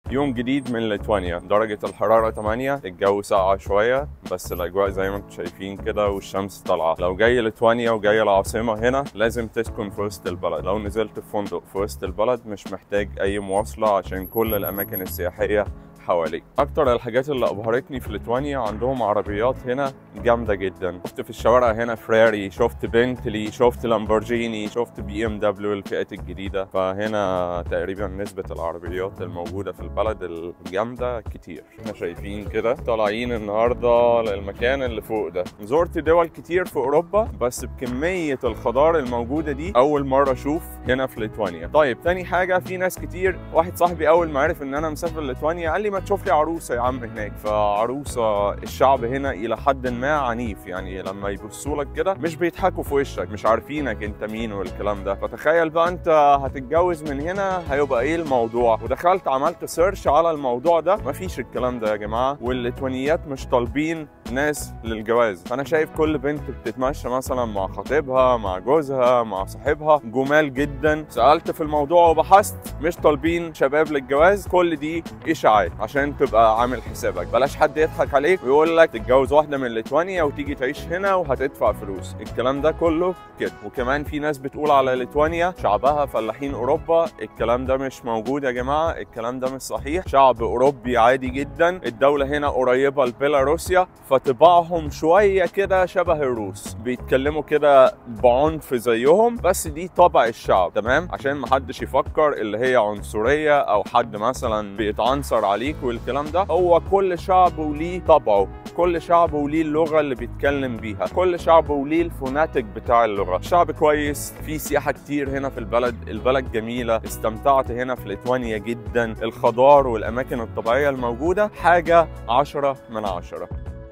يوم جديد من ليتوانيا درجة الحرارة 8 الجو ساقع شوية بس الأجواء زي ما انتم شايفين كده والشمس طالعة لو جاي ليتوانيا وجاي العاصمة هنا لازم تسكن في وسط البلد لو نزلت في فندق في وسط البلد مش محتاج أي مواصلة عشان كل الأماكن السياحية حواليك اكتر الحاجات اللي ابهرتني في ليتوانيا عندهم عربيات هنا جامده جدا شفت في الشوارع هنا فراري شفت بنتلي شفت لامبورجيني شفت بي ام دبليو الفئات الجديده فهنا تقريبا نسبه العربيات الموجوده في البلد الجامده كتير احنا شايفين كده طالعين النهارده للمكان اللي فوق ده زرت دول كتير في اوروبا بس بكميه الخضار الموجوده دي اول مره اشوف هنا في ليتوانيا طيب تاني حاجه في ناس كتير واحد صاحبي اول ما عرف ان انا مسافر ليتوانيا قال لي ما تشوف لي عروسه يا عم هناك فعروسه الشعب هنا الى حد ما عنيف يعني لما يبصوا لك كده مش بيضحكوا في وشك مش عارفينك انت مين والكلام ده فتخيل بقى انت هتتجوز من هنا هيبقى ايه الموضوع ودخلت عملت سيرش على الموضوع ده مفيش الكلام ده يا جماعه والليتوانيات مش طالبين ناس للجواز فانا شايف كل بنت بتتمشى مثلا مع خطيبها مع جوزها مع صاحبها جمال جدا سالت في الموضوع وبحثت مش طالبين شباب للجواز كل دي اشاعات عشان تبقى عامل حسابك بلاش حد يضحك عليك ويقول لك تتجوز واحده من ليتوانيا وتيجي تعيش هنا وهتدفع فلوس الكلام ده كله كده وكمان في ناس بتقول على ليتوانيا شعبها فلاحين اوروبا الكلام ده مش موجود يا جماعه الكلام ده مش صحيح شعب اوروبي عادي جدا الدوله هنا قريبه لبيلاروسيا فطباعهم شويه كده شبه الروس بيتكلموا كده بعنف زيهم بس دي طبع الشعب تمام عشان محدش يفكر اللي هي عنصريه او حد مثلا بيتعنصر عليك والكلام ده هو كل شعب وليه طبعه كل شعب وليه اللغه اللي بيتكلم بيها كل شعب وليه الفوناتيك بتاع اللغه شعب كويس في سياحه كتير هنا في البلد البلد جميله استمتعت هنا في ليتوانيا جدا الخضار والاماكن الطبيعيه الموجوده حاجه عشرة من عشرة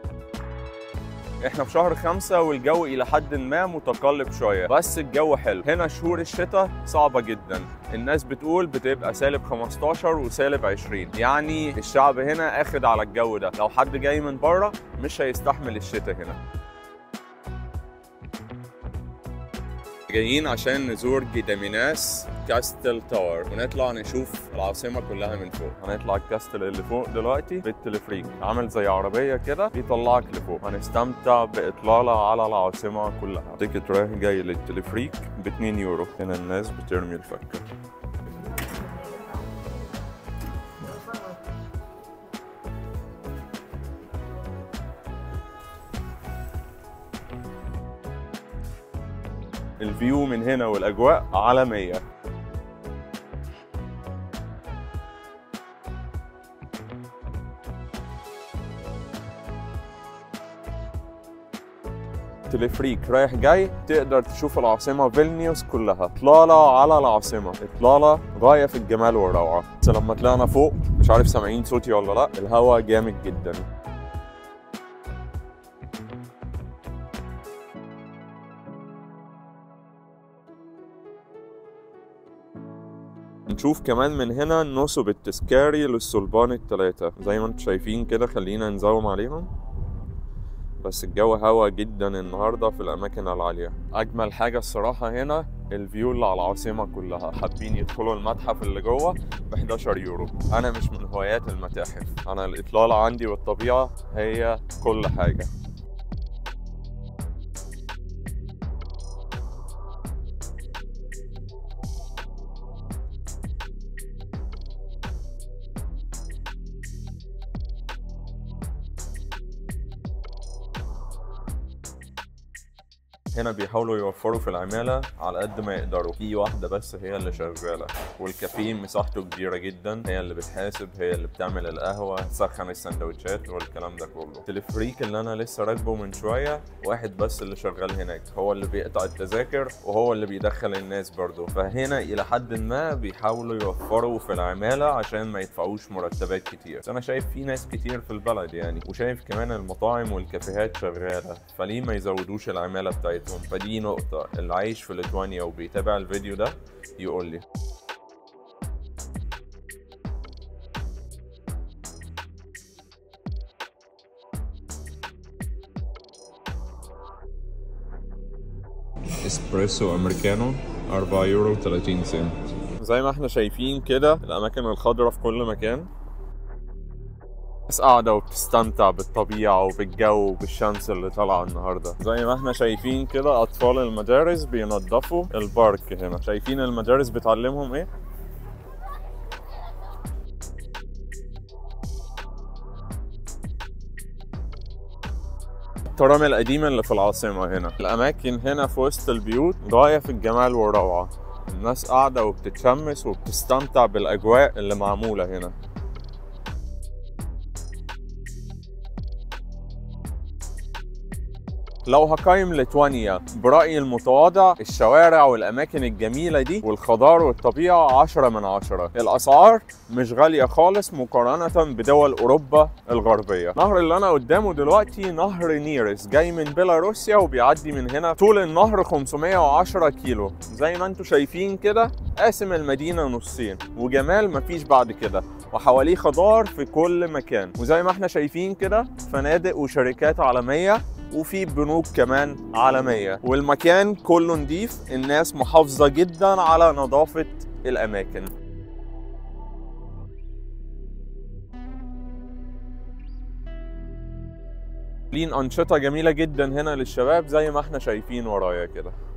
احنا في شهر خمسة والجو الى حد ما متقلب شوية بس الجو حلو هنا شهور الشتاء صعبة جدا الناس بتقول بتبقى سالب 15 وسالب 20 يعني الشعب هنا اخد على الجو ده لو حد جاي من بره مش هيستحمل الشتاء هنا جايين عشان نزور جيداميناس كاستل تاور ونطلع نشوف العاصمه كلها من فوق هنطلع الكاستل اللي فوق دلوقتي بالتلفريك عامل زي عربيه كده بيطلعك لفوق هنستمتع باطلاله على العاصمه كلها تيكت رايح جاي للتلفريك ب 2 يورو هنا الناس بترمي الفكه الفيو من هنا والاجواء عالميه تلفريك رايح جاي تقدر تشوف العاصمة فيلنيوس كلها إطلالة على العاصمة إطلالة غاية في الجمال والروعة بس لما طلعنا فوق مش عارف سامعين صوتي ولا لا الهوا جامد جدا نشوف كمان من هنا نصب التذكاري للصلبان التلاتة زي ما انتم شايفين كده خلينا نزوم عليهم بس الجو هوا جدا النهاردة في الأماكن العالية أجمل حاجة الصراحة هنا الفيو اللي على العاصمة كلها حابين يدخلوا المتحف اللي جوه ب 11 يورو أنا مش من هوايات المتاحف أنا الإطلالة عندي والطبيعة هي كل حاجة هنا بيحاولوا يوفروا في العمالة على قد ما يقدروا في واحدة بس هي اللي شغالة والكافيه مساحته كبيرة جدا هي اللي بتحاسب هي اللي بتعمل القهوة تسخن السندوتشات والكلام ده كله التلفريك اللي أنا لسه راكبه من شوية واحد بس اللي شغال هناك هو اللي بيقطع التذاكر وهو اللي بيدخل الناس برضه فهنا إلى حد ما بيحاولوا يوفروا في العمالة عشان ما يدفعوش مرتبات كتير بس أنا شايف في ناس كتير في البلد يعني وشايف كمان المطاعم والكافيهات شغالة فليه ما يزودوش العمالة بتاعتهم فدي نقطة اللي عايش في ليتوانيا وبيتابع الفيديو ده يقول لي اسبريسو امريكانو 4 يورو 30 سنت زي ما احنا شايفين كده الاماكن الخضراء في كل مكان بس قاعدة وبتستمتع بالطبيعة وبالجو وبالشمس اللي طالعة النهاردة زي ما احنا شايفين كده أطفال المدارس بينظفوا البارك هنا شايفين المدارس بتعلمهم ايه؟ الترام القديمة اللي في العاصمة هنا الأماكن هنا في وسط البيوت غاية في الجمال والروعة الناس قاعدة وبتتشمس وبتستمتع بالأجواء اللي معمولة هنا لو هقيم ليتوانيا برأيي المتواضع الشوارع والأماكن الجميلة دي والخضار والطبيعة عشرة من عشرة الأسعار مش غالية خالص مقارنة بدول أوروبا الغربية النهر اللي أنا قدامه دلوقتي نهر نيرس جاي من بيلاروسيا وبيعدي من هنا طول النهر 510 كيلو زي ما انتم شايفين كده قاسم المدينة نصين وجمال مفيش بعد كده وحواليه خضار في كل مكان وزي ما احنا شايفين كده فنادق وشركات عالمية وفي بنوك كمان عالمية والمكان كله نضيف الناس محافظة جدا على نظافة الأماكن لين أنشطة جميلة جدا هنا للشباب زي ما احنا شايفين ورايا كده